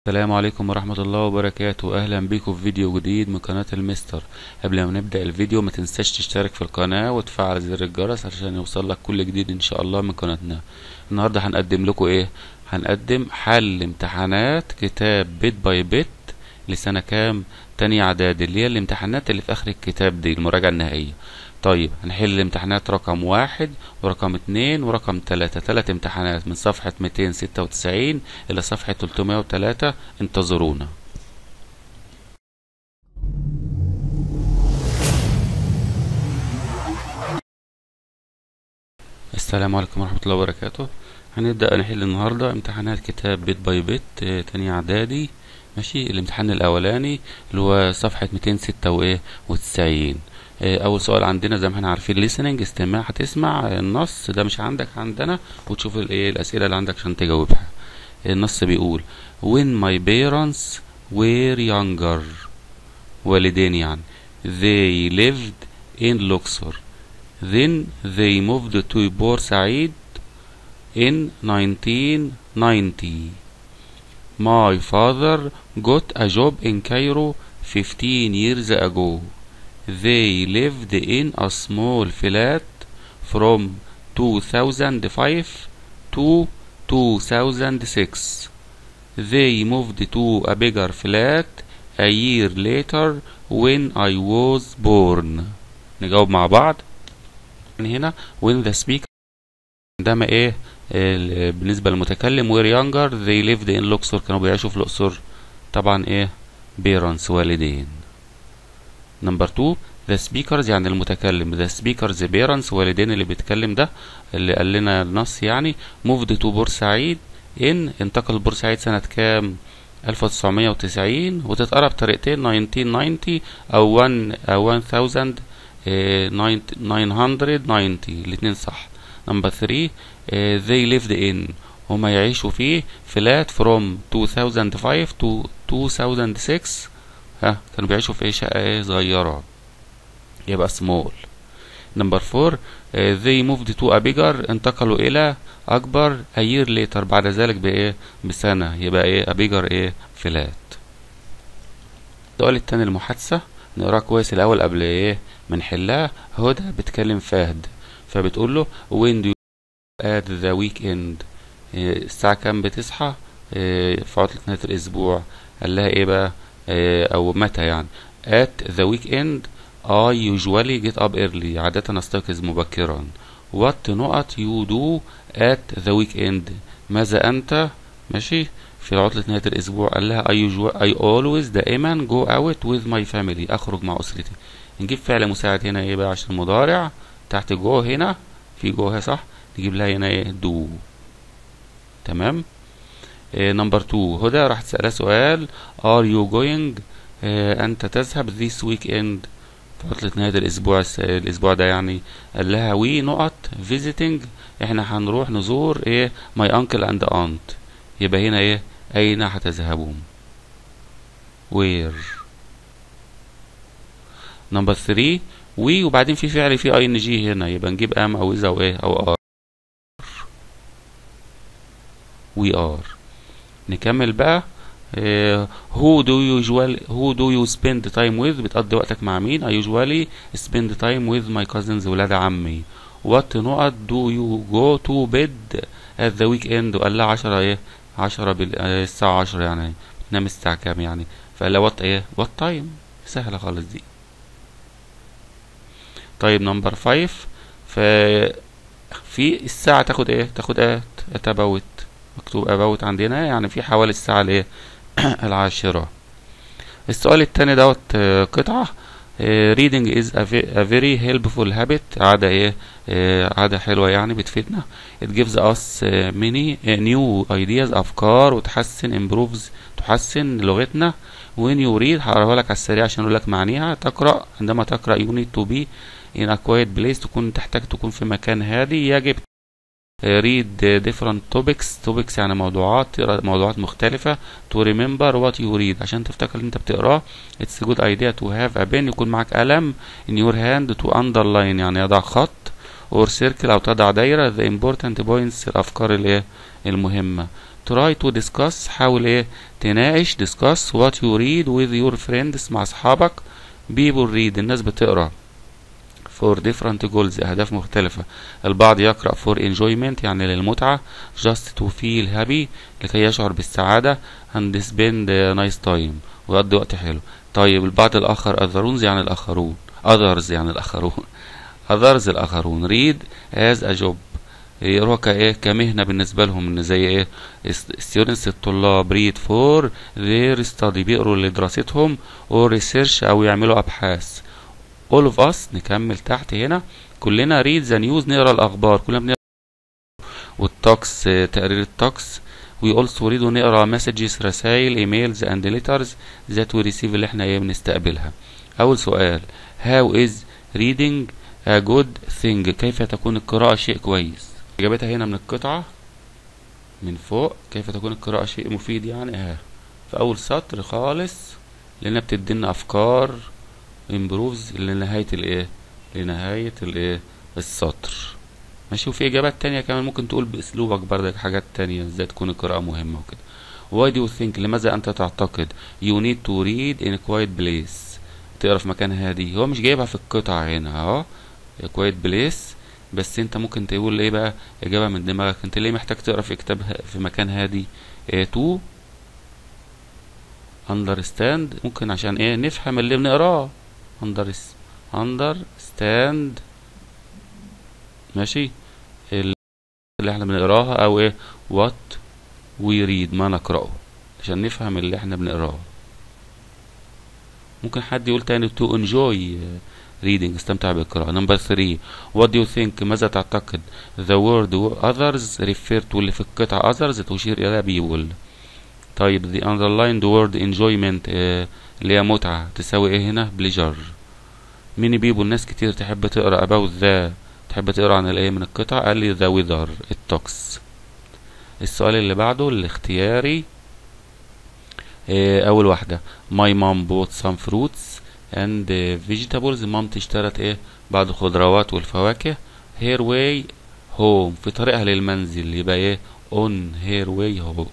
السلام عليكم ورحمة الله وبركاته أهلا بيكم في فيديو جديد من قناة المستر قبل ما نبدأ الفيديو ما تنساش تشترك في القناة وتفعل زر الجرس عشان يوصل لك كل جديد إن شاء الله من قناتنا النهاردة هنقدم لكم إيه هنقدم حل امتحانات كتاب بيت باي بيت لسنة كام تانية إعدادي اللي هي الامتحانات اللي في آخر الكتاب دي المراجعة النهائية طيب هنحل الامتحانات رقم واحد ورقم اتنين ورقم تلاتة تلات امتحانات من صفحة ميتين ستة وتسعين إلى صفحة تلتمية وتلاتة انتظرونا السلام عليكم ورحمة الله وبركاته هنبدأ نحل النهاردة امتحانات كتاب بيت باي بيت اه تانية إعدادي ماشي الامتحان الأولاني اللي هو صفحة ميتين ستة وإيه وتسعين اول سؤال عندنا زي ما احنا عارفين listening استماع هتسمع النص ده مش عندك عندنا وتشوف الايه الاسئله اللي عندك عشان تجاوبها النص بيقول when my parents were younger والدين يعني they lived in Luxor then they moved to بورسعيد in 1990 my father got a job in Cairo 15 years ago They lived in a small flat from 2005 to 2006. They moved to a bigger flat a year later when I was born. نجاوب مع بعض. هنا when the speaker عندما ايه بالنسبة للمتكلم were younger they lived in Luxor كانوا بيعيشوا في الأقصر طبعا ايه parents والدين نمبر 2 the speakers يعني المتكلم the speakers parents والدين اللي بيتكلم ده اللي قال لنا النص يعني moved to بورسعيد ان انتقل بورسعيد سنة كام 1990 وتتقرا بطريقتين 1990 او 1 او 1990 الاتنين صح نمبر 3 they lived in هما يعيشوا فيه فلات from 2005 to 2006 ها كانوا بيعيشوا في ايه شقة ايه صغيرة يبقى small نمبر 4 they moved to a bigger انتقلوا الى اكبر a year later بعد ذلك بايه بسنة يبقى ايه a bigger ايه فلات السؤال التاني المحادثة نقراه كويس الاول قبل ايه ما نحلها هدى بتكلم فهد فبتقول له when do you at the weekend إيه الساعة كام بتصحى إيه في عطلة نهاية الاسبوع قال لها ايه بقى او متى يعني at the weekend I usually get up early عادة استيقظ مبكرا what نقط you do at the weekend ماذا انت ماشي في عطلة نهاية الاسبوع قال لها I, usually, I always دائما go out with my family اخرج مع اسرتي نجيب فعل مساعد هنا ايه بقى عشان المضارع تحت جو هنا في جو صح نجيب لها هنا ايه do تمام نمبر 2 هدى راح تسألها سؤال are you going آه أنت تذهب this weekend في عطلة نهاية الأسبوع الأسبوع ده يعني قال لها we نقط visiting احنا هنروح نزور ايه my uncle and aunt يبقى هنا ايه أين هتذهبون where نمبر 3 we وبعدين في فعل في اي ان جي هنا يبقى نجيب ام او اذا او ايه او ار we are نكمل بقى who do you usually who do you spend time with بتقضي وقتك مع مين I usually spend time with my cousins ولاد عمي what نقط do you go to bed at the weekend وقال لها عشرة ايه عشرة بال... الساعة عشرة يعني بتنام الساعة كام يعني فقال لها what ايه what time سهلة خالص دي طيب نمبر فايف ف في الساعة تاخد ايه تاخد ايه تبوت مكتوب اباوت عندنا يعني في حوالي الساعة الايه العاشرة السؤال التاني دوت قطعة reading is a very helpful habit عادة ايه عادة حلوة يعني بتفيدنا it gives us many new ideas أفكار وتحسن improves تحسن لغتنا when you read هقراها لك على السريع عشان اقول لك معانيها تقرأ عندما تقرأ you need to be in a quiet place تكون تحتاج تكون في مكان هادي يجب read different topics topics يعني موضوعات تقرا موضوعات مختلفة to remember what you read عشان تفتكر اللي انت بتقراه it's a good idea to have a pen يكون معاك قلم in your hand to underline يعني يضع خط or circle او تضع دايرة the important points الافكار الايه المهمة try to discuss حاول ايه تناقش discuss what you read with your friends مع اصحابك people read الناس بتقرا for different goals أهداف مختلفة البعض يقرأ for enjoyment يعني للمتعة just to feel happy لكي يشعر بالسعادة and spend a nice time ويقضي وقت حلو طيب البعض الآخر others يعني الآخرون others يعني الآخرون others الآخرون read as a job يقروها كايه كمهنة بالنسبة لهم ان زي ايه students الطلاب read for their study بيقروا لدراستهم or research او يعملوا ابحاث all of us نكمل تحت هنا كلنا read the news نقرا الاخبار كلنا بنقرا والتوكس تقرير التوكس we also read ونقرا messages رسائل emails and letters that we receive اللي احنا ايه بنستقبلها اول سؤال how is reading a good thing كيف تكون القراءة شيء كويس اجابتها هنا من القطعة من فوق كيف تكون القراءة شيء مفيد يعني ها في اول سطر خالص لانها بتدينا افكار امبروفز لنهاية الايه لنهاية الايه السطر ماشي وفي اجابات تانية كمان ممكن تقول باسلوبك بردك حاجات تانية ازاي تكون القراءة مهمة وكده why do you think لماذا انت تعتقد you need to read in a quiet place تقرا في مكان هادي هو مش جايبها في القطعة هنا اهو quiet place بس انت ممكن تقول ايه بقى اجابة من دماغك انت ليه محتاج تقرا في كتاب في مكان هادي ايه to understand ممكن عشان ايه نفهم اللي بنقراه unders understand ماشي اللي احنا بنقراها او ايه what we read ما نقرأه عشان نفهم اللي احنا بنقراه ممكن حد يقول تاني to enjoy reading استمتع بالقراءة number three what do you think ماذا تعتقد the word others refer to اللي في القطعة others تشير إلى people طيب the underlined word enjoyment آه اللي هي متعة تساوي ايه هنا pleasure many people ناس كتير تحب تقرا about the تحب تقرا عن الايه من القطع قال لي the weather التوكس السؤال اللي بعده الاختياري آه اول واحدة my mom bought some fruits and vegetables مامتي اشترت ايه بعض الخضروات والفواكه her way home في طريقها للمنزل يبقى ايه on her way home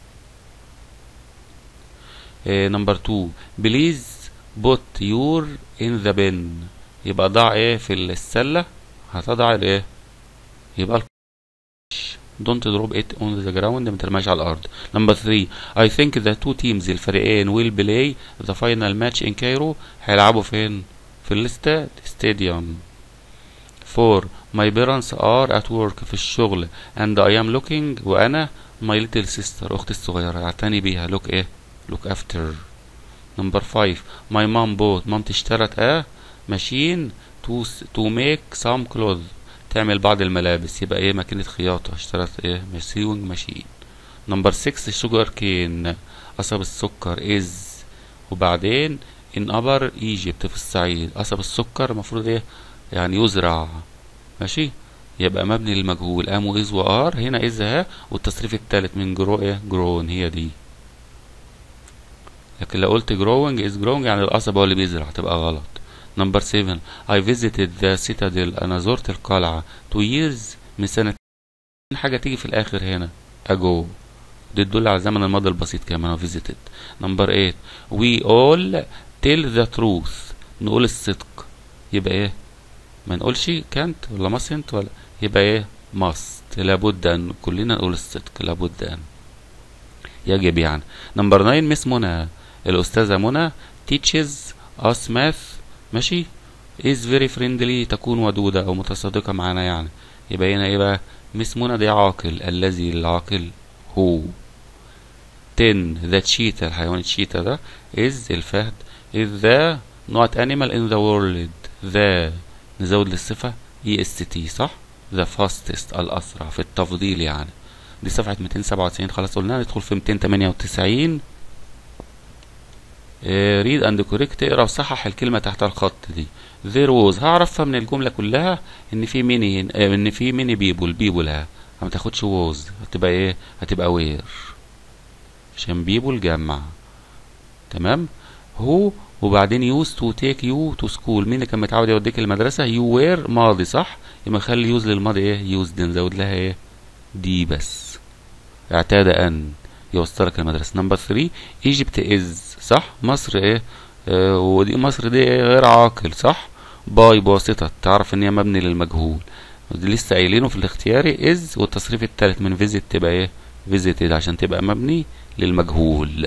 نمبر 2 بليز put your in the bin يبقى ضع ايه في السلة هتضع الايه يبقى don't drop it on the ground ما ترماش على الارض نمبر 3 I think the two teams الفريقين will play the final match in Cairo هيلعبوا فين في الاستاد stadium 4 my parents are at work في الشغل and I am looking وانا my little sister اختي الصغيرة اعتني بيها look ايه look after نمبر 5 my mom bought مامتي اشترت اه ماشين to to make some clothes تعمل بعض الملابس يبقى ايه ماكينة خياطة اشترت ايه سيوينج ماشين نمبر 6 الشجر كين قصب السكر از وبعدين ان ابر ايجيبت في الصعيد قصب السكر المفروض ايه يعني يزرع ماشي يبقى مبني للمجهول ام واز وار هنا از ها والتصريف الثالث من جرو ايه جرون هي دي لكن لو قلت جروينج از جروينج يعني القصب هو اللي بيزرع تبقى غلط نمبر 7 I visited the citadel أنا زرت القلعة two years من سنة حاجة تيجي في الآخر هنا ago دي تدل على الزمن الماضي البسيط كمان visited نمبر 8 we all tell the truth نقول الصدق يبقى ايه ما نقولش كانت ولا mustn't ولا يبقى ايه must لابد أن كلنا نقول الصدق لابد أن يجب يعني نمبر 9 مس منى الأستاذة منى teaches us math ماشي is very friendly تكون ودودة أو متصادقة معانا يعني يبقى هنا إيه بقى مس منى دي عاقل الذي العاقل هو 10 the cheetah الحيوان الشيتا ده is الفهد is the not animal in the world the نزود للصفة est صح the fastest الأسرع في التفضيل يعني دي صفحة 297 خلاص قلنا ندخل في 298 ريد اند كوريكت اقرا وصحح الكلمه تحت الخط دي there was هعرفها من الجمله كلها ان في ميني ان في ميني بيبول بيبول ها ما تاخدش was هتبقى ايه هتبقى وير عشان بيبول جمع تمام هو وبعدين يوز تو تيك يو تو سكول مين اللي كان متعود يوديك المدرسه يو وير ماضي صح يبقى نخلي يوز للماضي ايه يوز دي نزود لها ايه دي بس اعتاد ان يوصلك المدرسة نمبر 3 ايجيبت از صح مصر ايه آه ودي مصر دي إيه غير عاقل صح باي بواسطة تعرف ان هي مبني للمجهول ودي لسه قايلينه في الاختياري از والتصريف التالت من فيزيت تبقى ايه فيزيتد عشان تبقى مبني للمجهول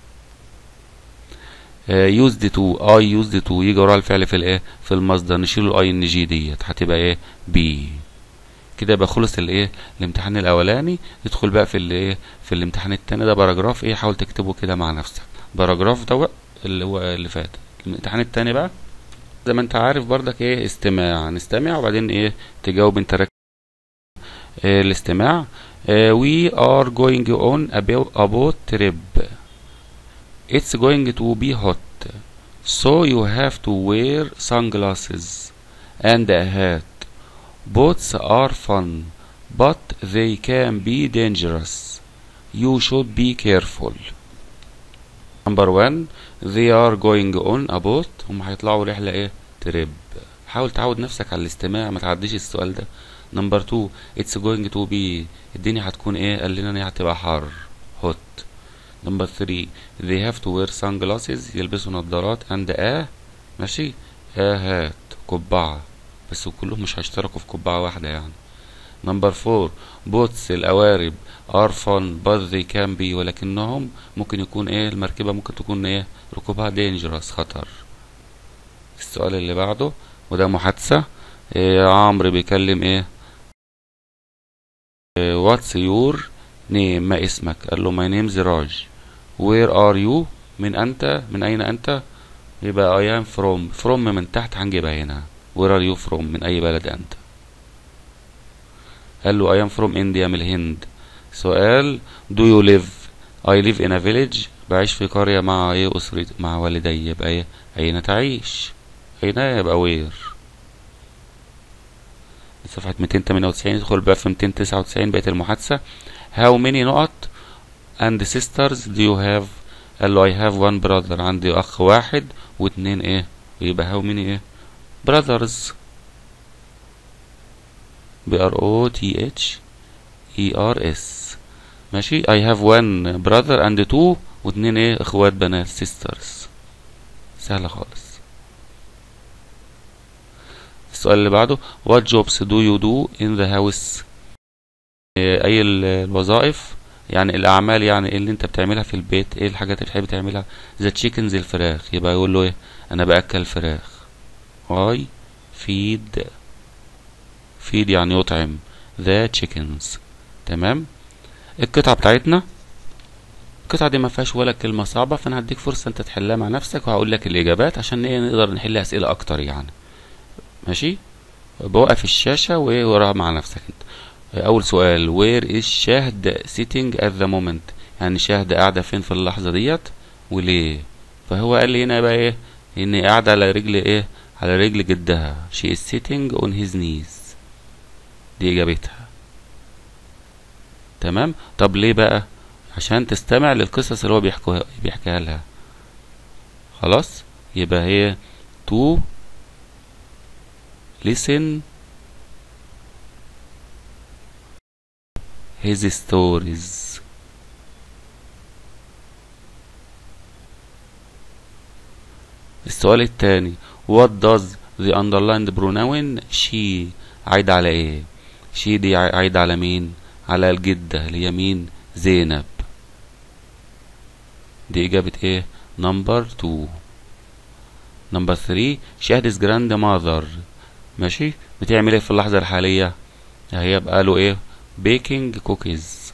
يوزد تو اي يوزد تو يجي وراها الفعل في الايه في المصدر نشيل الاي ان جي ديت هتبقى ايه بي كده يبقى خلص الايه الامتحان الاولاني ندخل بقى في الايه في الامتحان التاني ده باراجراف ايه حاول تكتبه كده مع نفسك باراجراف ده اللي هو اللي فات الامتحان التاني بقى زي ما انت عارف بردك ايه استماع نستمع وبعدين ايه تجاوب انت رك... إيه الاستماع إيه we are going on a boat, a boat trip it's going to be hot so you have to wear sunglasses and a hat boats are fun but they can be dangerous you should be careful number one they are going on a boat هم هيطلعوا رحلة ايه تريب حاول تعود نفسك على الاستماع ما تعديش السؤال ده نمبر 2 it's going to be الدنيا هتكون ايه قال لنا ان هي هتبقى حر hot نمبر 3 they have to wear sunglasses يلبسوا نظارات and a ماشي a hat قبعة بس كلهم مش هيشتركوا في قبعة واحدة يعني نمبر 4 بوتس القوارب are fun but they can be ولكنهم ممكن يكون ايه المركبة ممكن تكون ايه ركوبها dangerous خطر السؤال اللي بعده وده محادثة إيه عمرو بيكلم ايه واتس يور نيم ما اسمك قال له ماي نيم راج وير ار يو من انت من اين انت يبقى اي ام فروم فروم من تحت هنجيبها هنا وير ار يو فروم من اي بلد انت قال له اي ام فروم انديا من الهند سؤال دو يو ليف اي ليف ان ا فيليج بعيش في قرية مع ايه اسرتي مع والدي يبقى ايه اين تعيش اين يبقى وير صفحة 298 ندخل بقى في 299 بقية المحادثة how many نقط and sisters do you have قال له I have one brother عندي أخ واحد واتنين إيه يبقى how many إيه brothers B R O T H E R S ماشي I have one brother and two واتنين إيه إخوات بنات sisters سهلة خالص السؤال اللي بعده what jobs do you do in the house اي الوظائف يعني الاعمال يعني اللي انت بتعملها في البيت ايه الحاجات اللي بتحب تعملها ذا تشيكنز الفراخ يبقى يقول له ايه انا باكل فراخ اي فيد فيد يعني يطعم ذا تشيكنز تمام القطعه بتاعتنا القطعه دي ما فيهاش ولا كلمه صعبه فانا هديك فرصه انت تحلها مع نفسك وهقول لك الاجابات عشان ايه نقدر نحل اسئله اكتر يعني ماشي بوقف الشاشة ووراها مع نفسك انت اول سؤال where is شاهد sitting at the moment يعني شاهد قاعدة فين في اللحظة ديت وليه فهو قال لي هنا بقى ايه ان قاعدة على رجل ايه على رجل جدها she is sitting on his knees دي اجابتها تمام طب ليه بقى عشان تستمع للقصص اللي هو بيحكوها بيحكيها لها خلاص يبقى هي to listen his stories السؤال الثاني what does the underlined pronoun she عايد على ايه she دي عايد على مين على الجدة اللي هي مين زينب دي اجابة ايه نمبر 2 نمبر 3 شهد جراند ماذر ماشي بتعمل ايه في اللحظة الحالية هي بقى له ايه بيكنج كوكيز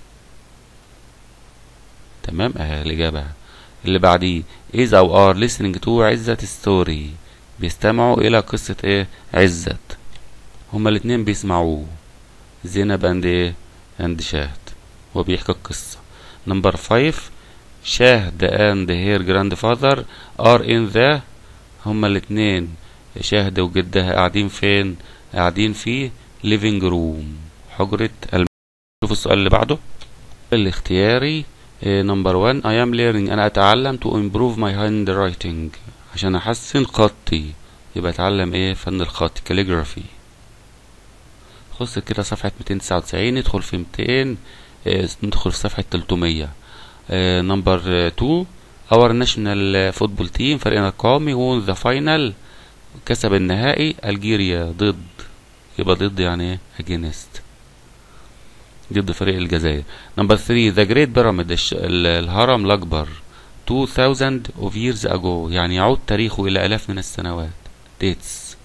تمام اهي الإجابة اللي بعديه is أو are listening to عزت ستوري بيستمعوا إلى قصة ايه عزت هما الاتنين بيسمعوه زينب اند ايه اند شاهد هو بيحكي القصة نمبر فايف شاهد اند هير جراند فاذر ار ان ذا هما الاتنين شاهد وجدها قاعدين فين قاعدين في living روم حجرة الم... شوف السؤال اللي بعده الاختياري نمبر 1 I am learning أنا أتعلم to improve my handwriting عشان أحسن خطي يبقى أتعلم إيه فن الخط calligraphy خش كده صفحة 299 ندخل في 200 آه، ندخل في صفحة 300 نمبر 2 اور ناشونال فوتبول تيم فريقنا القومي وون ذا فاينل كسب النهائي الجيريا ضد يبقى ضد يعني ايه اجينست ضد فريق الجزائر نمبر 3 ذا جريت بيراميد الهرم الاكبر 2000 of years ago يعني يعود تاريخه الى الاف من السنوات dates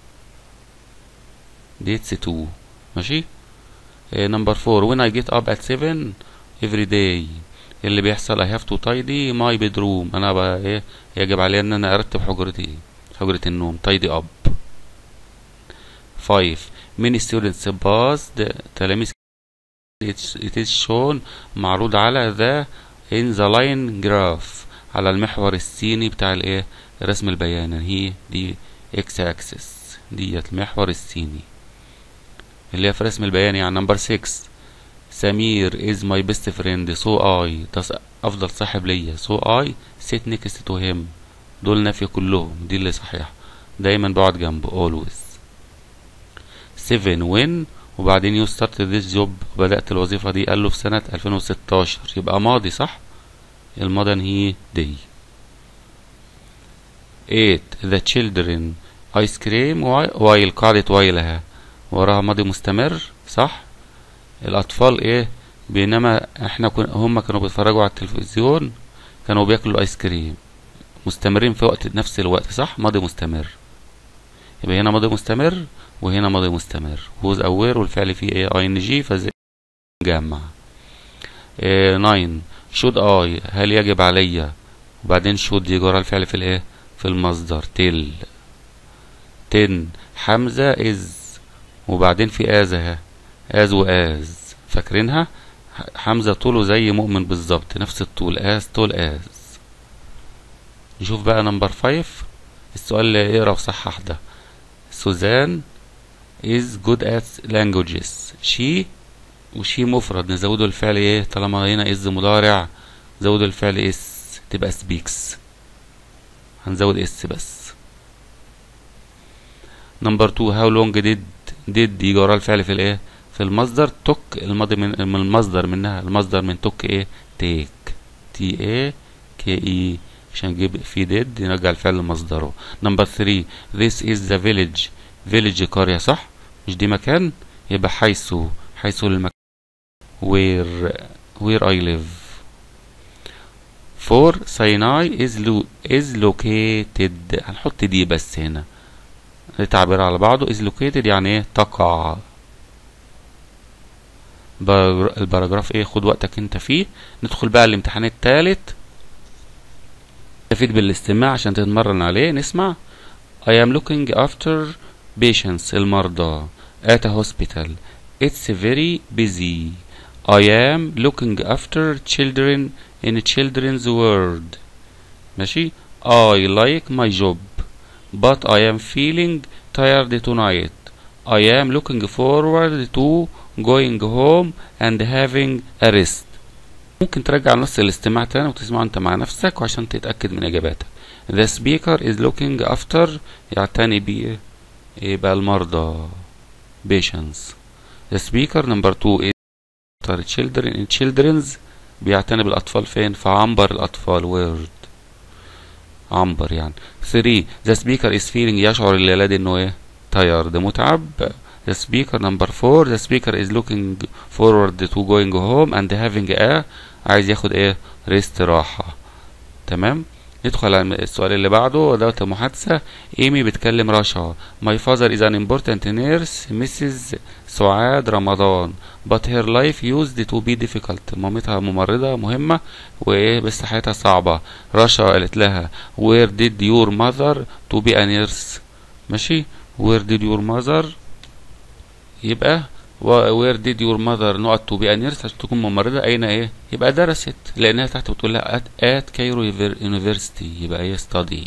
dates 2 ماشي نمبر 4 when I get up at 7 every day اللي بيحصل I have to tidy my bedroom انا بقى ايه يجب علي ان انا ارتب حجرتي حجرة النوم tidy up 5 many students passed تلاميذ it is shown معروض على the in the line graph على المحور السيني بتاع الايه الرسم البياني هي دي x axis ديت المحور السيني اللي هي في الرسم البياني يعني نمبر 6 سمير is my best friend so I ده افضل صاحب ليا so I sit next to him دول نفي كلهم دي اللي صحيحة دايما بقعد جنبه always 7 when وبعدين you started this job بدأت الوظيفة دي قال له في سنة 2016 يبقى ماضي صح الماضي هي day 8 the children ice cream while قاعدة whileها وراها ماضي مستمر صح الأطفال إيه بينما إحنا كن هم كانوا بيتفرجوا على التلفزيون كانوا بياكلوا آيس كريم مستمرين في وقت نفس الوقت صح ماضي مستمر يبقى هنا ماضي مستمر وهنا ماضي مستمر ووز أوير والفعل فيه إيه أي إن جي فزي جمع إيه 9 شود اي هل يجب علي وبعدين شود يجي ورا الفعل في الايه في المصدر تل تن حمزة از وبعدين في از اهي از واز فاكرينها حمزة طوله زي مؤمن بالظبط نفس الطول از طول از نشوف بقى نمبر فايف السؤال اللي اقرا وصحح ده سوزان is good at languages she وشي مفرد نزوده الفعل ايه طالما هنا از مضارع زوده الفعل اس تبقى سبيكس هنزود اس بس نمبر 2 هاو لونج ديد ديد يجي ورا الفعل في الايه في المصدر توك الماضي من, من المصدر منها المصدر من توك ايه تيك تي اي كي اي عشان نجيب في ديد نرجع الفعل لمصدره نمبر 3 this is the village village قرية صح مش دي مكان يبقى حيث حيث المكان where where I live. For Sinai is lo is located هنحط دي بس هنا التعبير على بعضه is located يعني ايه تقع الباراجراف ايه خد وقتك انت فيه ندخل بقى الامتحان التالت نستفيد بالاستماع عشان تتمرن عليه نسمع I am looking after patients المرضى at a hospital it's very busy I am looking after children in a children's world ماشي I like my job but I am feeling tired tonight I am looking forward to going home and having a rest ممكن ترجع نص الاستماع تاني وتسمع انت مع نفسك وعشان تتأكد من اجاباتك The speaker is looking after يعتني بيه يبقى المرضى patients The speaker number two is after children in children's بيعتني بالأطفال فين في عنبر الأطفال word عنبر يعني 3 the speaker is feeling يشعر الولد انه ايه tired متعب the speaker number 4 the speaker is looking forward to going home and having a عايز ياخد ايه ريست راحة تمام ندخل على السؤال اللي بعده دوت المحادثة ايمي بتكلم رشا my father is an important nurse Mrs. سعاد رمضان but her life used to be difficult مامتها ممرضة مهمة وايه بس حياتها صعبة رشا قالت لها where did your mother to be a nurse ماشي where did your mother يبقى where did your mother نقط to be a nurse عشان تكون ممرضة أين إيه؟ يبقى درست لأنها تحت بتقول لها at, at Cairo University يبقى هي study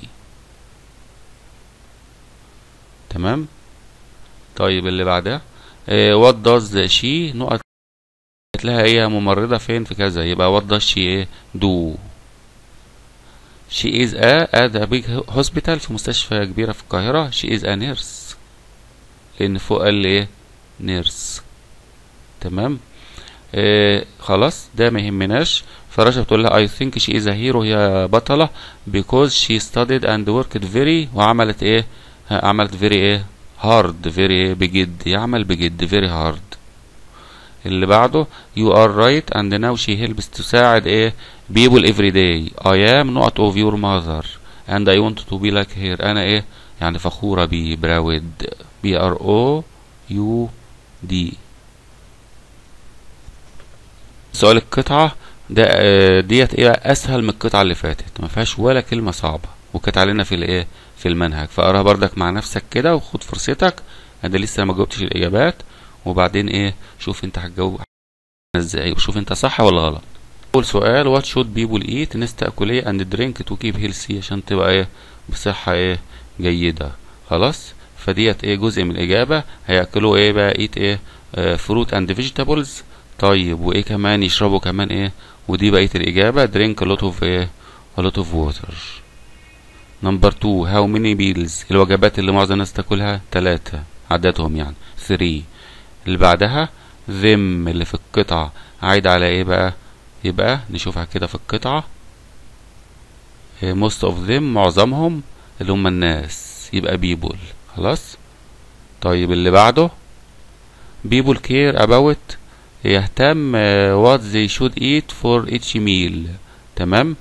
تمام طيب اللي بعدها إيه what does she نقط قالت لها ايه ممرضة فين في كذا يبقى what does she ايه do she is a at a big hospital في مستشفى كبيرة في القاهرة she is a nurse لأن فوق قال لي ايه نيرس تمام آه خلاص ده ما يهمناش فرشا بتقول لها I think she is a hero هي بطلة because she studied and worked very وعملت ايه ها، عملت very ايه hard very ايه بجد يعمل بجد very hard اللي بعده you are right and now she helps تساعد ايه people every day I am not of your mother and I want to be like her انا ايه يعني فخورة بيه براود B R O U D سؤال القطعة ده آه، ديت ايه اسهل من القطعة اللي فاتت ما فيهاش ولا كلمة صعبة وكانت علينا في الايه في المنهج فاقراها بردك مع نفسك كده وخد فرصتك انا لسه ما جاوبتش الاجابات وبعدين ايه شوف انت هتجاوب ازاي وشوف انت صح ولا غلط اول سؤال وات شود بيبول ايت الناس تاكل ايه اند درينك تو كيب هيلثي عشان تبقى ايه بصحة ايه جيدة خلاص فديت ايه جزء من الاجابة هياكلوا ايه بقى ايت ايه فروت اند فيجيتابلز طيب وايه كمان يشربوا كمان ايه ودي بقية الاجابة درينك لوت اوف ايه لوت اوف ووتر نمبر 2 هاو ماني بيلز الوجبات اللي معظم الناس تاكلها ثلاثة عددهم يعني 3 اللي بعدها ذم اللي في القطعة عايد على ايه بقى يبقى نشوفها كده في القطعة إيه، most of them معظمهم اللي هم الناس يبقى people خلاص طيب اللي بعده people care about يهتم آه، what they should eat for each meal تمام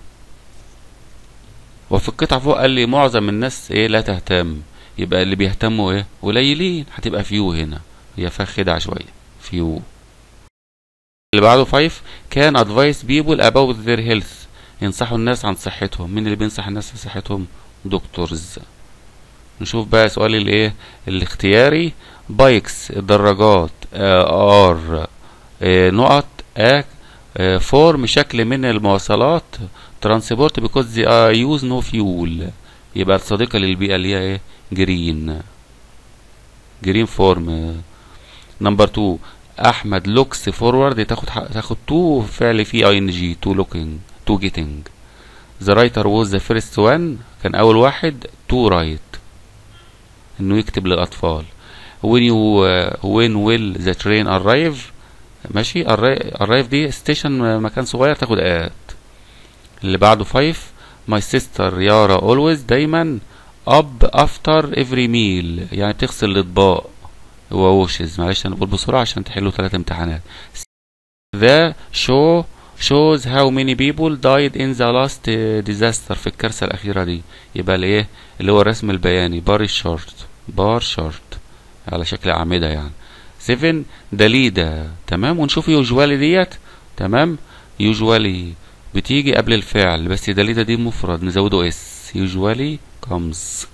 وفي القطعة فوق قال لي معظم الناس ايه لا تهتم يبقى اللي بيهتموا ايه قليلين هتبقى فيو هنا هي فيها خدعة شوية فيو اللي بعده 5 كان advise people about their health ينصحوا الناس عن صحتهم مين اللي بينصح الناس في صحتهم دكتورز نشوف بقى سؤال الايه الاختياري بايكس الدراجات ار نقط اك فورم شكل من المواصلات ترانسبورت بيكوز زي يوز نو فيول يبقى صديقة للبيئة اللي هي ايه جرين جرين فورم نمبر 2 احمد لوكس فورورد تاخد ح- تاخد تو فعل فيه اي ان جي تو لوكينج تو جيتنج ذا رايتر ووز ذا فيرست وان كان اول واحد تو رايت انه يكتب للاطفال when you uh, when will the train arrive ماشي arri- arrive دي ستيشن مكان صغير تاخد at اللي بعده 5 my sister يارا always دايما up after every meal يعني بتغسل الاطباق هو ووشز معلش انا بقول بسرعه عشان تحلوا ثلاث امتحانات the show shows how many people died in the last uh, disaster في الكارثه الاخيره دي يبقى الايه اللي هو الرسم البياني بار شورت بار شورت على شكل اعمده يعني 7 داليدا تمام ونشوف يوجوالي ديت تمام يوجوالي بتيجي قبل الفعل بس داليدا دي مفرد نزوده اس يوجوالي comes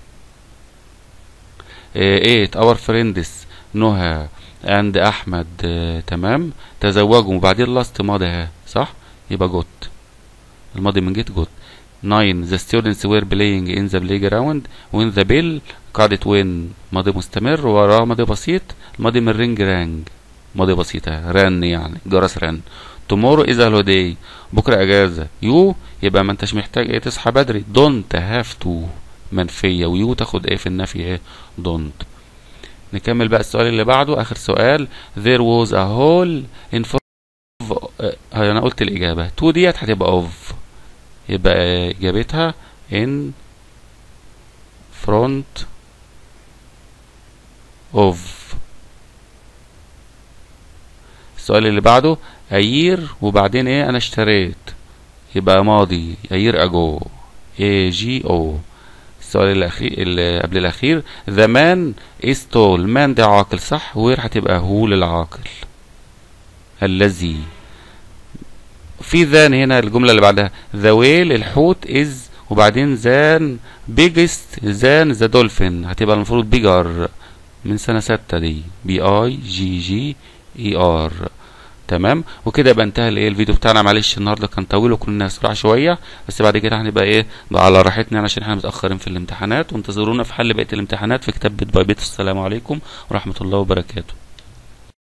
8 اور فريندز نهى اند احمد آه، تمام تزوجوا وبعدين لاست ماضي ها صح يبقى جوت الماضي من جيت جوت 9 the students were playing in the playground when the bell قاعدة وين ماضي مستمر وراه ماضي بسيط الماضي من رينج رانج ماضي بسيطة رن يعني جرس رن tomorrow is a holiday بكرة اجازة يو يبقى ما انتش محتاج ايه تصحى بدري don't have to منفية ويو تاخد ايه في النفي ايه don't نكمل بقى السؤال اللي بعده اخر سؤال there was a hole in front of آه، انا قلت الاجابة تو ديت هتبقى of يبقى اجابتها in front of السؤال اللي بعده a year وبعدين ايه انا اشتريت يبقى ماضي a year ago a g o السؤال الاخير اللي قبل الاخير the man is tall man ده عاقل صح وير هتبقى هو للعاقل الذي في ذان هنا الجملة اللي بعدها the whale الحوت is وبعدين ذان biggest ذان the dolphin هتبقى المفروض bigger من سنة ستة دي بي اي جي جي اي ار تمام وكده يبقى انتهى الايه الفيديو بتاعنا معلش النهارده كان طويل وكنا اسرع شويه بس بعد كده هنبقى ايه بقى على راحتنا يعني عشان احنا متاخرين في الامتحانات وانتظرونا في حل بقيه الامتحانات في كتاب بيت باي بيت السلام عليكم ورحمه الله وبركاته